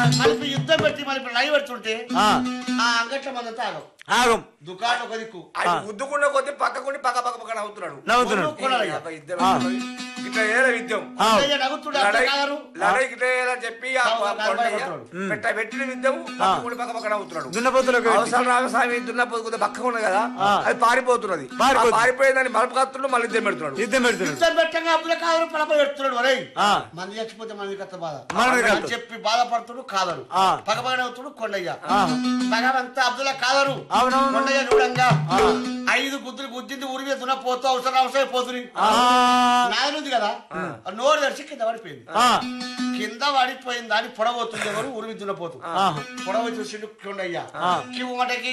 మళ్ళీ యుద్ధం పెట్టి మళ్ళీ లైవ్ పెడుతుంటే ఆ, ఆ అంగట్ల మందంతా ఆగం ఆగం దుకాణం ఒక దిక్కు ఆయన గుద్దుకున్న కొద్ది పక్కకుండి పక్క పక్క పక్కన అవుతున్నాడు నవ్వుతున్నాడు కొనాలి ఇక. అబ్బా, ఇద్దరు ఇట్లా ఏల విద్యం ఆ, అయ్య నవ్వుతుండే అట్లా లడై కాగరు. లడై ఇట్లా ఏల చెప్పి ఆ కావు, కావు, కొండయ్య కొట్టాడు. పెట్ట పెట్టిన విద్యం పక్కకుండి పక్క పక్కన అవుతున్నాడు దున్నపోతులకు పెట్టి. అవసరం రామస్వామి దున్నపోతు కొద్దిగా పక్కగా ఉన్నది కదా ఆ. అది పారిపోతున్నది పారిపోతుంది. ఆ పారిపోయేదాన్ని బలపు కత్తులు మళ్ళీ ఇద్దరు పెడుతున్నాడు యుద్ధం పెడుతున్నాడు యుద్ధం పెట్టంగా అప్పుల కాగరు పలప పెడుతున్నాడు వరే ఆ, మంది చచ్చిపోతే మంది కత్త బాధ మనది కత్త. అని చెప్పి బాధపడుతుడు కాదరు ఆ. పగపగనవుతుడు కొండయ్య ఆ. భగవంతా అబ్దుల్లా కాదరు అవునవును. కొండయ్య చూడంగా ఐదు గుద్దులు గుద్దింది ఉరి మీద దున్న పోతూ అవసరం అవసరం పోతుంది ఆ, నాయనుంది కదా నోరు తెరిచి కింద పడిపోయింది ఆ, కింద పడిపోయింది దాన్ని పొడవవుతుంది ఎవరు ఉరిమి దున్నపోతు ఆ. పొడవ చూసిండు కొండయ్య కివ్వు మటకి